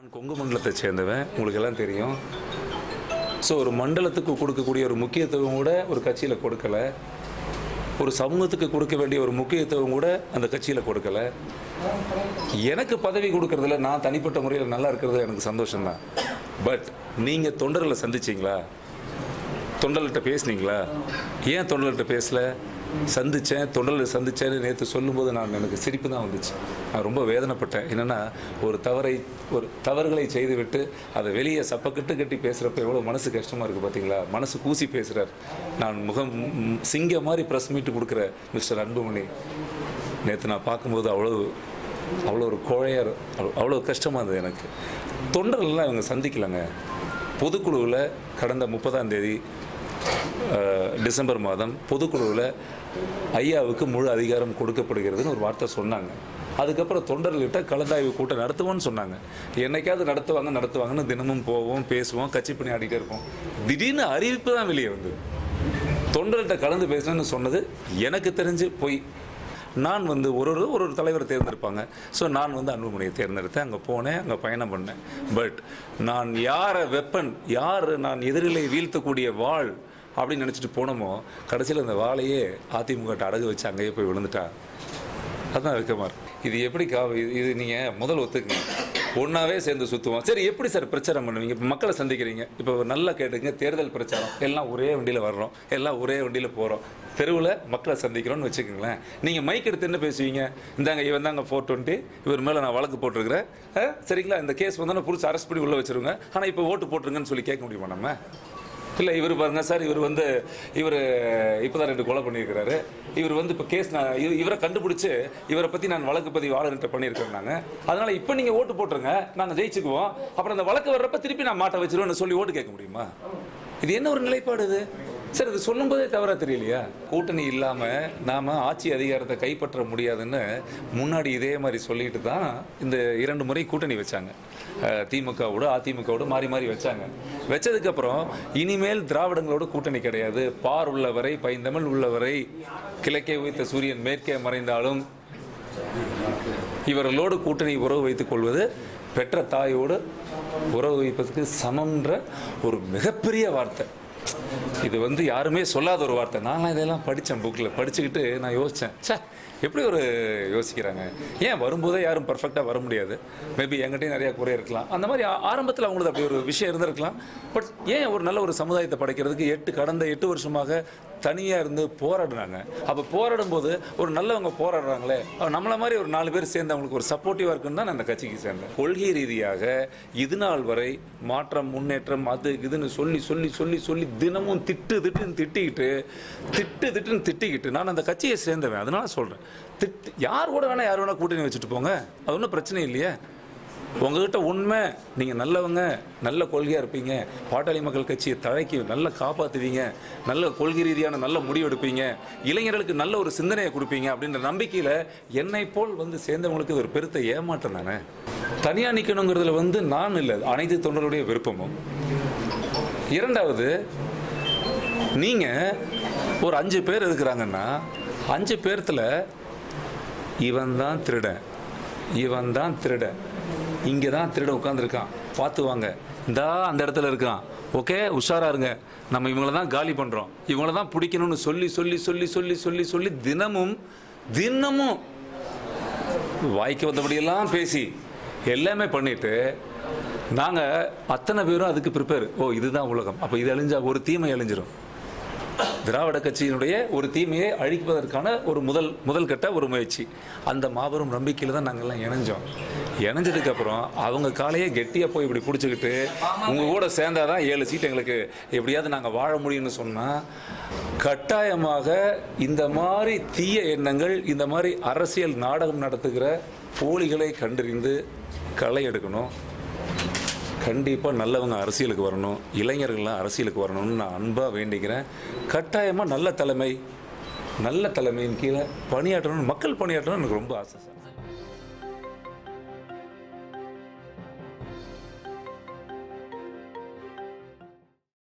நான் கொங்கு மண்டலத்தை சேர்ந்தவன் உங்களுக்கு எல்லாம் தெரியும் ஸோ ஒரு மண்டலத்துக்கு கொடுக்கக்கூடிய ஒரு முக்கியத்துவம் கூட ஒரு கட்சியில் கொடுக்கல ஒரு சமூகத்துக்கு கொடுக்க வேண்டிய ஒரு முக்கியத்துவம் கூட அந்த கட்சியில் கொடுக்கல எனக்கு பதவி கொடுக்கறதுல நான் தனிப்பட்ட முறையில் நல்லா இருக்கிறது எனக்கு சந்தோஷம்தான் பட் நீங்கள் தொண்டர்களை சந்திச்சிங்களா தொண்டர்கிட்ட பேசுனீங்களா ஏன் தொண்டர்கிட்ட பேசல சந்தித்தேன் தொண்டர்களை சந்தித்தேன்னு நேற்று சொல்லும்போது நான் எனக்கு சிரிப்பு தான் வந்துச்சு நான் ரொம்ப வேதனைப்பட்டேன் என்னென்னா ஒரு தவறை ஒரு தவறுகளை செய்துவிட்டு அதை வெளியே சப்பக்கட்டு கட்டி பேசுகிறப்ப எவ்வளோ மனசு கஷ்டமாக இருக்குது பார்த்தீங்களா மனசு கூசி பேசுகிறார் நான் முகம் ம், சிங்க மாதிரி ப்ரெஸ் மீட்டு கொடுக்குற மிஸ்டர் அன்புமணி நேற்று நான் பார்க்கும்போது அவ்வளோ அவ்வளோ ஒரு கோழையார் அவ்வளோ- அவ்வளோ கஷ்டமாக இருந்தது எனக்கு தொண்டர்கள்லாம் இவங்க சந்திக்கலைங்க பொதுக்குழுவில் கடந்த முப்பதாம் தேதி அஹ், டிசம்பர் மாதம் பொதுக்குழுவில் ஐயாவுக்கு முழு அதிகாரம் கொடுக்கப்படுகிறதுன்னு ஒரு வார்த்தை சொன்னாங்க அதுக்கப்புறம் தொண்டர்கள்கிட்ட கலந்தாய்வு கூட்டம் நடத்துவோம்னு சொன்னாங்க என்னைக்காவது நடத்துவாங்க நடத்துவாங்கன்னு தினமும் போவோம் பேசுவோம் கட்சி பணி ஆடிட்டே இருப்போம் திடீர்னு அறிவிப்பு தான் வெளியே வந்தது தொண்டர்கிட்ட கலந்து பேசணும்னு சொன்னது எனக்கு தெரிஞ்சு பொய் நான் வந்து ஒரு ஒரு ஒரு ஒரு தலைவரை தேர்ந்தெடுப்பாங்க ஸோ நான் வந்து அன்புமணியை தேர்ந்தெடுத்தேன் அங்கே போனேன் அங்கே பயணம் பண்ணேன் பட் நான் யாரை வெப்பன் யார் நான் எதிரிலை வீழ்த்தக்கூடிய வாள் அப்படின்னு நினச்சிட்டு போனோமோ கடைசியில் அந்த வாளையே அதிமுக அடகு வச்சு அங்கேயே போய் விழுந்துட்டா அதுதான் வெக்கமார் இது எப்படி கா இது இது நீங்கள் முதல் ஒத்துக்குங்க ஒன்றாவே சேர்ந்து சுற்றுவோம் சரி எப்படி சார் பிரச்சாரம் பண்ணுவீங்க இப்போ மக்களை சந்திக்கிறீங்க இப்போ நல்லா கேட்டுங்க தேர்தல் பிரச்சாரம் எல்லாம் ஒரே வண்டியில் வர்றோம் எல்லாம் ஒரே வண்டியில் போகிறோம் தெருவில் மக்களை சந்திக்கிறோம்னு வச்சுக்கோங்களேன் நீங்கள் மைக் எடுத்து என்ன பேசுவீங்க இந்தாங்க இவன் தாங்க ஃபோர் டுவெண்ட்டி இவர் மேலே நான் வழக்கு போட்டிருக்கிறேன் ஆ, சரிங்களா இந்த கேஸ் வந்தோன்னே புடிச்சு அரெஸ்ட் பண்ணி உள்ளே வச்சிருங்க ஆனால் இப்போ ஓட்டு போட்டுருங்கன்னு சொல்லி கேட்க முடியுமா நம்ம இல்லை இவர் பாருங்க சார் இவர் வந்து இவர் இப்போதான் ரெண்டு கொலை பண்ணியிருக்கிறாரு இவர் வந்து இப்போ கேஸ் நான் இவ- இவரை கண்டுபிடிச்சு இவரை பற்றி நான் வழக்கு பதிவு ஆளுநர்கிட்ட பண்ணியிருக்கேன் நாங்கள் அதனால் இப்போ நீங்கள் ஓட்டு போட்டுருங்க நாங்கள் ஜெயிச்சுக்குவோம் அப்புறம் அந்த வழக்கு வர்றப்ப திருப்பி நான் மாட்ட வச்சிருவேன்னு சொல்லி ஓட்டு கேட்க முடியுமா இது என்ன ஒரு நிலைப்பாடு இது சார் இது சொல்லும்போதே தவறா தெரியலையா கூட்டணி இல்லாமல் நாம் ஆட்சி அதிகாரத்தை கைப்பற்ற முடியாதுன்னு முன்னாடி இதே மாதிரி சொல்லிட்டு தான் இந்த இரண்டு முறை கூட்டணி வச்சாங்க அஹ், திமுகவோட அதிமுகவோட மாறி மாறி வச்சாங்க வச்சதுக்கப்புறம் இனிமேல் திராவிடங்களோட கூட்டணி கிடையாது பார் உள்ளவரை பைந்தமிழ் உள்ளவரை கிழக்கே உயர்த்த சூரியன் மேற்கே மறைந்தாலும் இவர்களோடு கூட்டணி உறவு வைத்துக் கொள்வது பெற்ற தாயோடு உறவு வைப்பதற்கு சமம்ன்ற ஒரு மிகப்பெரிய வார்த்தை இது வந்து யாருமே சொல்லாத ஒரு வார்த்தை நான்லாம் இதெல்லாம் படித்தேன் புக்கில் படிச்சுக்கிட்டு நான் யோசித்தேன் ச்சே எப்படி ஒரு யோசிக்கிறாங்க ஏன் வரும்போதே யாரும் பர்ஃபெக்டாக வர முடியாது மேபி என்கிட்டயும் நிறைய குறை இருக்கலாம் அந்த மாதிரி ஆ- ஆரம்பத்தில் அவங்களுக்கு அப்படி ஒரு விஷயம் இருந்திருக்கலாம் பட் ஏன் ஒரு நல்ல ஒரு சமுதாயத்தை படைக்கிறதுக்கு எட்டு கடந்த எட்டு வருஷமாக தனியாக இருந்து போராடினாங்க அப்போ போராடும் போது ஒரு நல்லவங்க போராடுறாங்களே அப்ப நம்மள மாதிரி ஒரு நாலு பேர் சேர்ந்து அவங்களுக்கு ஒரு சப்போர்ட்டிவாக இருக்குன்னு தான் நான் அந்த கட்சிக்கு சேர்ந்தேன் கொள்கை ரீதியாக இது நாள் வரை மாற்றம் முன்னேற்றம் அது இதுன்னு சொல்லி சொல்லி சொல்லி சொல்லி தினமும் திட்டு திட்டுன்னு திட்டிக்கிட்டு திட்டு திட்டுன்னு திட்டிக்கிட்டு நான் அந்த கட்சியை சேர்ந்தவன் அதனால சொல்கிறேன் திட்டு யார் கூட வேணால் யார் வேணால் கூட்டணி வச்சுட்டு போங்க அது ஒன்றும் பிரச்சனை இல்லையே உங்ககிட்ட உண்மை நீங்கள் நல்லவங்க நல்ல கொள்கையாக இருப்பீங்க பாட்டாளி மக்கள் கட்சியை தழைக்கி நல்லா காப்பாற்றுவீங்க நல்ல கொள்கை ரீதியான நல்ல முடிவு எடுப்பீங்க இளைஞர்களுக்கு நல்ல ஒரு சிந்தனையை கொடுப்பீங்க அப்படின்ற நம்பிக்கையில் என்னை போல் வந்து சேர்ந்தவங்களுக்கு இது ஒரு பெருத்த ஏமாற்றம் தானே தனியாக நிற்கணுங்கிறதுல வந்து நான் இல்லை அனைத்து தொண்டருடைய விருப்பமும் இரண்டாவது நீங்கள் ஒரு அஞ்சு பேர் இருக்கிறாங்கன்னா அஞ்சு பேர்த்தில் இவன் தான் திருடன் இவன் தான் திருடன் இங்கே தான் திருடன் உட்காந்துருக்கான் பார்த்து வாங்க இந்தா அந்த இடத்துல இருக்கான் ஓகே உஷாரா இருங்க நம்ம இவங்கள தான் காலி பண்ணுறோம் இவங்கள தான் பிடிக்கணும்னு சொல்லி சொல்லி சொல்லி சொல்லி சொல்லி சொல்லி தினமும் தினமும் வாய்க்கு வந்தபடியெல்லாம் பேசி எல்லாமே பண்ணிட்டு நாங்கள் அத்தனை பேரும் அதுக்கு ப்ரிப்பேர் ஓ இதுதான் உலகம் அப்போ இது அழிஞ்சா ஒரு தீமை அழிஞ்சிரும் திராவிட கட்சியினுடைய ஒரு தீமையை அழிப்பதற்கான ஒரு முதல் முதல் கட்ட ஒரு முயற்சி அந்த மாபெரும் நம்பிக்கையில் தான் நாங்கள்லாம் இணைஞ்சோம் இணைஞ்சதுக்கு அப்புறம் அவங்க காலையே கெட்டியாக போய் இப்படி பிடிச்சிக்கிட்டு உங்கள் கூட சேர்ந்தாதான் ஏழு சீட் எங்களுக்கு எப்படியாவது நாங்கள் வாழ முடியும்னு சொன்னால் கட்டாயமாக இந்த மாதிரி தீய எண்ணங்கள் இந்த மாதிரி அரசியல் நாடகம் நடத்துகிற போலிகளை கண்டறிந்து களை எடுக்கணும் கண்டிப்பாக நல்லவங்க அரசியலுக்கு வரணும் இளைஞர்கள்லாம் அரசியலுக்கு வரணும்னு நான் அன்பாக வேண்டிக்கிறேன் கட்டாயமாக நல்ல தலைமை நல்ல தலைமையின் கீழே பணியாற்றணும்னு மக்கள் பணியாற்றணும்னு எனக்கு ரொம்ப ஆசை சார்